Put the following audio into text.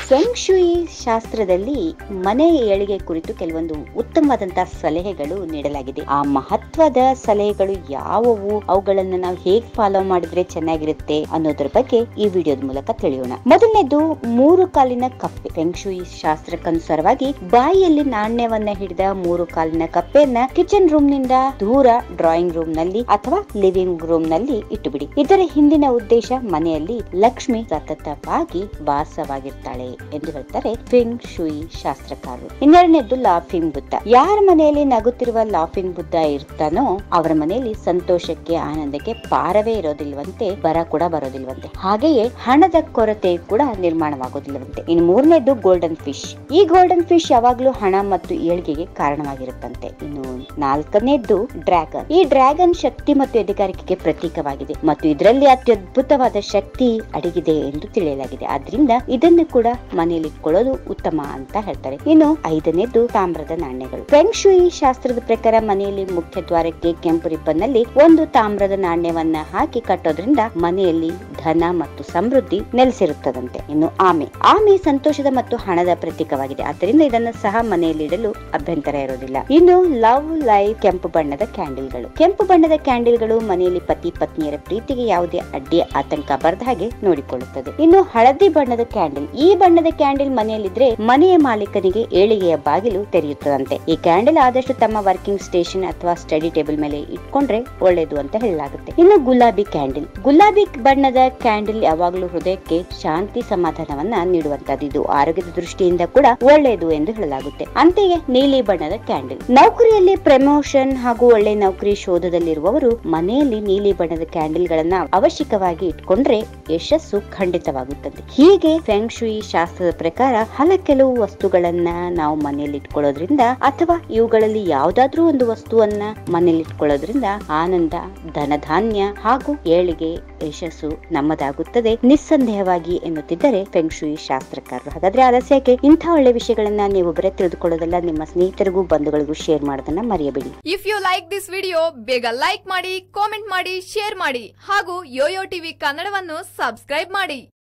feng ಶುಯಿ ಶಾಸ್ತ್ರದಲ್ಲಿ ಮನೆ ಏಳಿಗೆ ಕುರಿತು ಕೆಲವೊಂದು ಉತ್ತಮವಾದಂತಹ ಸಲಹೆಗಳು ನೀಡಲಾಗಿದೆ ಆ ಮಹತ್ವದ ಸಲಹೆಗಳು ಯಾವುವು ಅವುಗಳನ್ನ ನಾವು ಹೇಗ್ ಫಾಲೋ ಮಾಡಿದ್ರೆ ಚೆನ್ನಾಗಿರುತ್ತೆ ಅನ್ನೋದ್ರ ಬಗ್ಗೆ ಈ ವಿಡಿಯೋದ ಮೂಲಕ ತಿಳಿಯೋಣ ಮೊದಲನೇದು ಮೂರು ಕಾಲಿನ ಕಪ್ಪೆ ಫೆಂಗ್ ಶುಯಿ ಶಾಸ್ತ್ರಕ್ಕನುಸಾರವಾಗಿ ಬಾಯಿಯಲ್ಲಿ ನಾಣ್ಯವನ್ನ ಹಿಡಿದ ಮೂರು ಕಾಲಿನ ಕಪ್ಪೆಯನ್ನ ಕಿಚನ್ ರೂಮ್ ನಿಂದ ದೂರ ಡ್ರಾಯಿಂಗ್ ರೂಮ್ ನಲ್ಲಿ ಅಥವಾ ಲಿವಿಂಗ್ ರೂಮ್ ನಲ್ಲಿ ಇಟ್ಟುಬಿಡಿ ಇದರ ಹಿಂದಿನ ಉದ್ದೇಶ ಮನೆಯಲ್ಲಿ ಲಕ್ಷ್ಮಿ ಸತತವಾಗಿ ವಾಸವಾಗಿರ್ತಾಳೆ ಎಂದು ಹೇಳ್ತಾರೆ ಫಿಂಗ್ ಶುಯಿ ಶಾಸ್ತ್ರಕಾರರು ಇನ್ನೆರಡನೇದ್ದು ಲಾಫಿಂಗ್ ಬುದ್ಧ ಯಾರ ಮನೆಯಲ್ಲಿ ನಗುತ್ತಿರುವ ಲಾಫಿಂಗ್ ಬುದ್ಧ ಇರ್ತಾನೋ ಅವರ ಮನೆಯಲ್ಲಿ ಸಂತೋಷಕ್ಕೆ ಆನಂದಕ್ಕೆ ಪಾರವೇ ಇರೋದಿಲ್ವಂತೆ ಬರ ಕೂಡ ಬರೋದಿಲ್ವಂತೆ ಹಾಗೆಯೇ ಹಣದ ಕೊರತೆ ಕೂಡ ನಿರ್ಮಾಣವಾಗೋದಿಲ್ಲವಂತೆ ಇನ್ನು ಮೂರನೇದು ಗೋಲ್ಡನ್ ಫಿಶ್ ಈ ಗೋಲ್ಡನ್ ಫಿಶ್ ಯಾವಾಗ್ಲೂ ಹಣ ಮತ್ತು ಏಳ್ಗೆಗೆ ಕಾರಣವಾಗಿರುತ್ತಂತೆ ಇನ್ನು ನಾಲ್ಕನೇದ್ದು ಡ್ರ್ಯಾಗನ್ ಈ ಡ್ರ್ಯಾಗನ್ ಶಕ್ತಿ ಮತ್ತು ಎದೆಗಾರಿಕೆಗೆ ಪ್ರತೀಕವಾಗಿದೆ ಮತ್ತು ಇದರಲ್ಲಿ ಅತ್ಯದ್ಭುತವಾದ ಶಕ್ತಿ ಅಡಗಿದೆ ಎಂದು ತಿಳಿಯಲಾಗಿದೆ ಆದ್ರಿಂದ ಇದನ್ನು ಕೂಡ ಮನೆಯಲ್ಲಿ ಇಟ್ಕೊಳ್ಳೋದು ಉತ್ತಮ ಅಂತ ಹೇಳ್ತಾರೆ ಇನ್ನು ಐದನೇದು ತಾಮ್ರದ ನಾಣ್ಯಗಳು ಫೆಂಗ್ ಶುಯಿ ಶಾಸ್ತ್ರದ ಪ್ರಕಾರ ಮನೆಯಲ್ಲಿ ಮುಖ್ಯ ದ್ವಾರಕ್ಕೆ ಕೆಂಪು ರಿಬ್ಬನ್ ನಲ್ಲಿ ಒಂದು ತಾಮ್ರದ ನಾಣ್ಯವನ್ನ ಹಾಕಿ ಕಟ್ಟೋದ್ರಿಂದ ಮನೆಯಲ್ಲಿ ಧನ ಮತ್ತು ಸಮೃದ್ಧಿ ನೆಲೆಸಿರುತ್ತದಂತೆ ಇನ್ನು ಆಮೆ ಆಮೆ ಸಂತೋಷದ ಮತ್ತು ಹಣದ ಪ್ರತೀಕವಾಗಿದೆ ಆದ್ದರಿಂದ ಇದನ್ನು ಸಹ ಮನೆಯಲ್ಲಿ ಇಡಲು ಅಭ್ಯಂತರ ಇರೋದಿಲ್ಲ ಇನ್ನು ಲವ್ ಲೈಫ್ ಕೆಂಪು ಬಣ್ಣದ ಕ್ಯಾಂಡಲ್ಗಳು ಕೆಂಪು ಬಣ್ಣದ ಕ್ಯಾಂಡಲ್ಗಳು ಮನೆಯಲ್ಲಿ ಪತಿ ಪತ್ನಿಯರ ಪ್ರೀತಿಗೆ ಯಾವುದೇ ಅಡ್ಡಿ ಆತಂಕ ಬರದ ಹಾಗೆ ನೋಡಿಕೊಳ್ಳುತ್ತದೆ ಇನ್ನು ಹಳದಿ ಬಣ್ಣದ ಕ್ಯಾಂಡಲ್ ಈ ಬಣ್ಣದ ಕ್ಯಾಂಡಲ್ ಮನೆಯಲ್ಲಿದ್ರೆ ಮನೆಯ ಮಾಲೀಕನಿಗೆ ಏಳಿಗೆಯ ಬಾಗಿಲು ತೆರೆಯುತ್ತದಂತೆ ಈ ಕ್ಯಾಂಡಲ್ ಆದಷ್ಟು ತಮ್ಮ ವರ್ಕಿಂಗ್ ಸ್ಟೇಷನ್ ಅಥವಾ ಸ್ಟಡಿ ಟೇಬಲ್ ಮೇಲೆ ಇಟ್ಕೊಂಡ್ರೆ ಒಳ್ಳೇದು ಅಂತ ಹೇಳಲಾಗುತ್ತೆ ಇನ್ನು ಗುಲಾಬಿ ಕ್ಯಾಂಡಲ್ ಗುಲಾಬಿ ಬಣ್ಣದ ಕ್ಯಾಂಡಲ್ ಯಾವಾಗಲೂ ಹೃದಯಕ್ಕೆ ಶಾಂತಿ ಸಮಾಧಾನವನ್ನ ನೀಡುವಂತದ್ದು ಇದು ಆರೋಗ್ಯದ ದೃಷ್ಟಿಯಿಂದ ಕೂಡ ಒಳ್ಳೆಯದು ಎಂದು ಹೇಳಲಾಗುತ್ತೆ ಅಂತೆಯೇ ನೀಲಿ ಬಣ್ಣದ ಕ್ಯಾಂಡಲ್ ನೌಕರಿಯಲ್ಲಿ ಪ್ರಮೋಷನ್ ಹಾಗೂ ಒಳ್ಳೆ ನೌಕರಿ ಶೋಧದಲ್ಲಿರುವವರು ಮನೆಯಲ್ಲಿ ನೀಲಿ ಬಣ್ಣದ ಕ್ಯಾಂಡಲ್ ಗಳನ್ನ ಅವಶ್ಯಕವಾಗಿ ಇಟ್ಕೊಂಡ್ರೆ ಯಶಸ್ಸು ಖಂಡಿತವಾಗುತ್ತದೆ ಹೀಗೆ ಫೆಂಗ್ ಶುಯಿ ಶಾಸ್ತ್ರದ ಪ್ರಕಾರ ಹಲ ಕೆಲವು ವಸ್ತುಗಳನ್ನ ನಾವು ಮನೆಯಲ್ಲಿ ಇಟ್ಕೊಳ್ಳೋದ್ರಿಂದ ಅಥವಾ ಇವುಗಳಲ್ಲಿ ಯಾವ್ದಾದ್ರೂ ಒಂದು ವಸ್ತುವನ್ನ ಮನೆಯಲ್ಲಿ ಇಟ್ಕೊಳ್ಳೋದ್ರಿಂದ ಆನಂದ ಧನಧಾನ್ಯ ಹಾಗೂ ಏಳಿಗೆ ಯಶಸ್ಸು ನಮ್ಮದಾಗುತ್ತದೆ ನಿಸ್ಸಂದೇಹವಾಗಿ ಎನ್ನುತ್ತಿದ್ದರೆ ಫೆಂಗ್ ಶುಯಿ ಶಾಸ್ತ್ರಕಾರರು ಹಾಗಾದ್ರೆ ಆಲಸ್ಯಕ್ಕೆ ಇಂಥ ಒಳ್ಳೆ ವಿಷಯಗಳನ್ನ ನೀವು ಬರೇ ತಿಳಿದುಕೊಳ್ಳೋದಲ್ಲ ನಿಮ್ಮ ಸ್ನೇಹಿತರಿಗೂ ಬಂಧುಗಳಿಗೂ ಶೇರ್ ಮಾಡೋದನ್ನ ಮರೆಯಬೇಡಿ if you like this video ಬೇಗ ಲೈಕ್ ಮಾಡಿ ಕಾಮೆಂಟ್ ಮಾಡಿ ಶೇರ್ ಮಾಡಿ ಹಾಗೂ ಯೋಯೋ ಟಿವಿ ಕನ್ನಡವನ್ನು ಸಬ್ಸ್ಕ್ರೈಬ್ ಮಾಡಿ